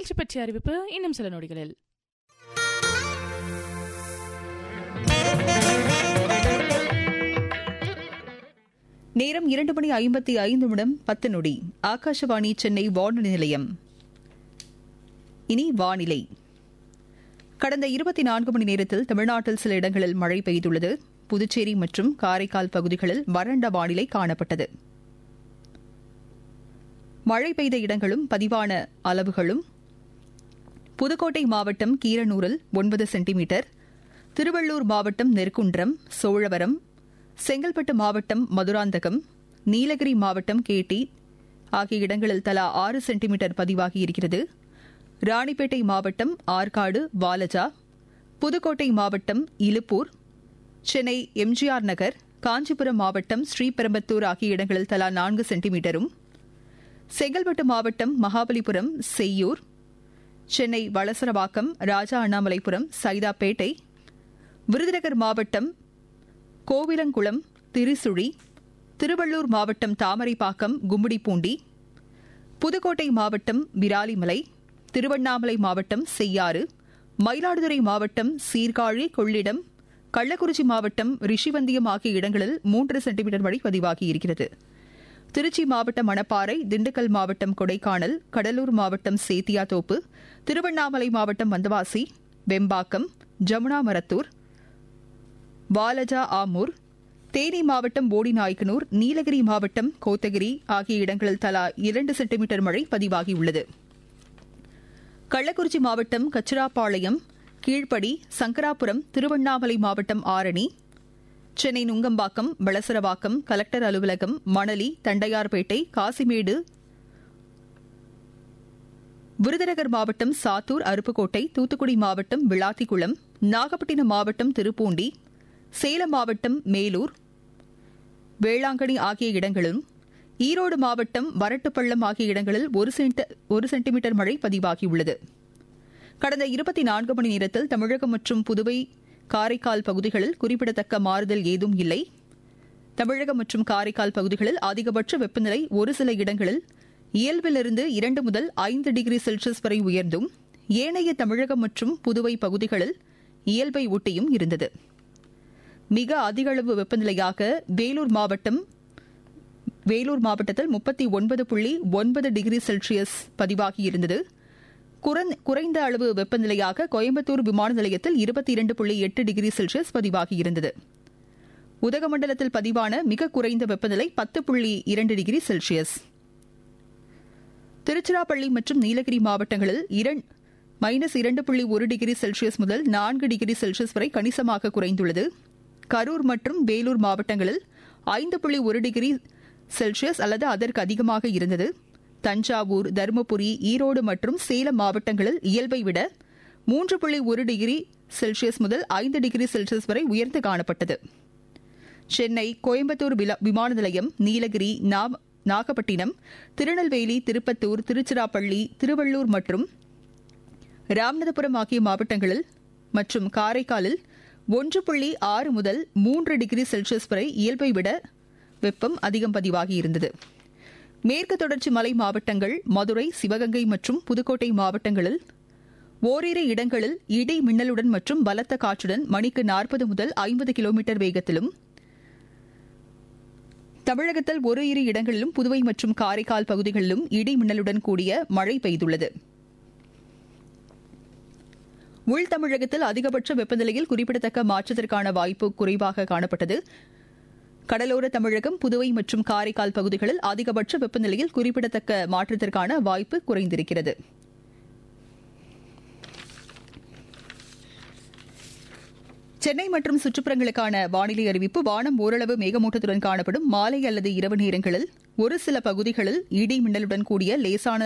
நிகழ்ச்சி பற்றிய அறிவிப்பு இன்னும் சில நொடிகளில் நேரம் இரண்டு மணி ஐம்பத்தி ஐந்து நிமிடம் பத்து நொடி ஆகாஷவாணி சென்னை வானொலி நிலையம் இனி வானிலை கடந்த இருபத்தி நான்கு மணி நேரத்தில் தமிழ்நாட்டில் சில இடங்களில் மழை பெய்துள்ளது புதுச்சேரி மற்றும் காரைக்கால் பகுதிகளில் வறண்ட வானிலை காணப்பட்டது மழை பெய்த இடங்களும் பதிவான அளவுகளும் புதுக்கோட்டை மாவட்டம் கீரனூரில் ஒன்பது சென்டிமீட்டர் திருவள்ளூர் மாவட்டம் நெற்குன்றம் சோழவரம் செங்கல்பட்டு மாவட்டம் மதுராந்தகம் நீலகிரி மாவட்டம் கேட்டி ஆகிய இடங்களில் தலா ஆறு சென்டிமீட்டர் பதிவாகியிருக்கிறது ராணிப்பேட்டை மாவட்டம் ஆற்காடு வாலஜா புதுக்கோட்டை மாவட்டம் இலுப்பூர் சென்னை எம்ஜிஆர் நகர் காஞ்சிபுரம் மாவட்டம் ஸ்ரீபெரும்பத்தூர் ஆகிய இடங்களில் தலா நான்கு சென்டிமீட்டரும் செங்கல்பட்டு மாவட்டம் மகாபலிபுரம் செய்யூர் சென்னை வளசரவாக்கம் ராஜா அண்ணாமலைபுரம் சைதாப்பேட்டை விருதுநகர் மாவட்டம் கோவிலங்குளம் திருசுழி திருவள்ளூர் மாவட்டம் தாமரைப்பாக்கம் கும்மிடிப்பூண்டி புதுக்கோட்டை மாவட்டம் விராலிமலை திருவண்ணாமலை மாவட்டம் செய்யாறு மயிலாடுதுறை மாவட்டம் சீர்காழி கொள்ளிடம் கள்ளக்குறிச்சி மாவட்டம் ரிஷிவந்தியம் ஆகிய இடங்களில் மூன்று சென்டிமீட்டர் மழை பதிவாகியிருக்கிறது திருச்சி மாவட்டம் மணப்பாறை திண்டுக்கல் மாவட்டம் கொடைக்கானல் கடலூர் மாவட்டம் சேத்தியாத்தோப்பு திருவண்ணாமலை மாவட்டம் வந்தவாசி வெம்பாக்கம் ஜமுனா மரத்தூர் வாலஜா ஆமூர் தேனி மாவட்டம் போடிநாயக்கனூர் நீலகிரி மாவட்டம் கோத்தகிரி ஆகிய இடங்களில் தலா இரண்டு சென்டிமீட்டர் மழை பதிவாகியுள்ளது கள்ளக்குறிச்சி மாவட்டம் கச்சிராப்பாளையம் கீழ்ப்படி சங்கராபுரம் திருவண்ணாமலை மாவட்டம் ஆரணி சென்னை நுங்கம்பாக்கம் வளசரவாக்கம் கலெக்டர் அலுவலகம் மணலி தண்டையார்பேட்டை காசிமேடு விருதுநகர் மாவட்டம் சாத்தூர் அருப்புக்கோட்டை தூத்துக்குடி மாவட்டம் விளாத்திக்குளம் நாகப்பட்டினம் மாவட்டம் திருப்பூண்டி சேலம் மாவட்டம் மேலூர் வேளாங்கண்ணி ஆகிய இடங்களும் ஈரோடு மாவட்டம் வரட்டுப்பள்ளம் ஆகிய இடங்களில் ஒரு சென்ட- ஒரு சென்டிமீட்டர் மழை பதிவாகியுள்ளது கடந்த இருபத்தி நான்கு மணி நேரத்தில் தமிழகம் மற்றும் புதுவை காரைக்கால் பகுதிகளில் குறிப்பிடத்தக்க மாறுதல் ஏதும் இல்லை தமிழகம் மற்றும் காரைக்கால் பகுதிகளில் அதிகபட்ச வெப்பநிலை ஒரு சில இடங்களில் இயல்பிலிருந்து இரண்டு முதல் ஐந்து டிகிரி செல்சியஸ் வரை உயர்ந்தும் ஏனைய தமிழகம் மற்றும் புதுவை பகுதிகளில் இயல்பை ஒட்டியும் இருந்தது மிக அதிகளவு வெப்பநிலையாக வேலூர் மாவட்டம் வேலூர் மாவட்டத்தில் முப்பத்தி ஒன்பது புள்ளி ஒன்பது டிகிரி செல்சியஸ் பதிவாகியிருந்தது குறந்- குறைந்த அளவு வெப்பநிலையாக கோயம்புத்தூர் விமான நிலையத்தில் இருபத்தி இரண்டு புள்ளி எட்டு டிகிரி செல்சியஸ் பதிவாகியிருந்தது உதகமண்டலத்தில் பதிவான மிக குறைந்த வெப்பநிலை பத்து புள்ளி இரண்டு டிகிரி செல்சியஸ் திருச்சிராப்பள்ளி மற்றும் நீலகிரி மாவட்டங்களில் இரண்- மைனஸ் இரண்டு புள்ளி ஒரு டிகிரி செல்சியஸ் முதல் நான்கு டிகிரி செல்சியஸ் வரை கணிசமாக குறைந்துள்ளது கரூர் மற்றும் வேலூர் மாவட்டங்களில் ஐந்து புள்ளி ஒரு டிகிரி செல்சியஸ் அல்லது அதற்கு அதிகமாக இருந்தது தஞ்சாவூர் தருமபுரி ஈரோடு மற்றும் சேலம் மாவட்டங்களில் இயல்பை விட மூன்று புள்ளி ஒரு டிகிரி செல்சியஸ் முதல் ஐந்து டிகிரி செல்சியஸ் வரை உயர்ந்து காணப்பட்டது சென்னை கோயம்புத்தூர் வில- விமான நிலையம் நீலகிரி நா- நாகப்பட்டினம் திருநெல்வேலி திருப்பத்தூர் திருச்சிராப்பள்ளி திருவள்ளூர் மற்றும் ராமநாதபுரம் ஆகிய மாவட்டங்களில் மற்றும் காரைக்காலில் ஒன்று புள்ளி ஆறு முதல் மூன்று டிகிரி செல்சியஸ் வரை இயல்பை விட வெப்பம் அதிகம் பதிவாகியிருந்தது மேற்கு தொடர்ச்சி மலை மாவட்டங்கள் மதுரை சிவகங்கை மற்றும் புதுக்கோட்டை மாவட்டங்களில் ஓரிரு இடங்களில் இடி மின்னலுடன் மற்றும் பலத்த காற்றுடன் மணிக்கு நாற்பது முதல் ஐம்பது கிலோமீட்டர் வேகத்திலும் தமிழகத்தில் ஒரு இரு இடங்களிலும் புதுவை மற்றும் காரைக்கால் பகுதிகளிலும் இடி மின்னலுடன் கூடிய மழை பெய்துள்ளது உள் தமிழகத்தில் அதிகபட்ச வெப்பநிலையில் குறிப்பிடத்தக்க மாற்றத்திற்கான வாய்ப்பு குறைவாக காணப்பட்டது கடலோர தமிழகம் புதுவை மற்றும் காரைக்கால் பகுதிகளில் அதிகபட்ச வெப்பநிலையில் குறிப்பிடத்தக்க மாற்றத்திற்கான வாய்ப்பு குறைந்திருக்கிறது சென்னை மற்றும் சுற்றுப்புறங்களுக்கான வானிலை அறிவிப்பு வானம் ஓரளவு மேகமூட்டத்துடன் காணப்படும் மாலை அல்லது இரவு நேரங்களில் ஒரு சில பகுதிகளில் இடி மின்னலுடன் கூடிய லேசான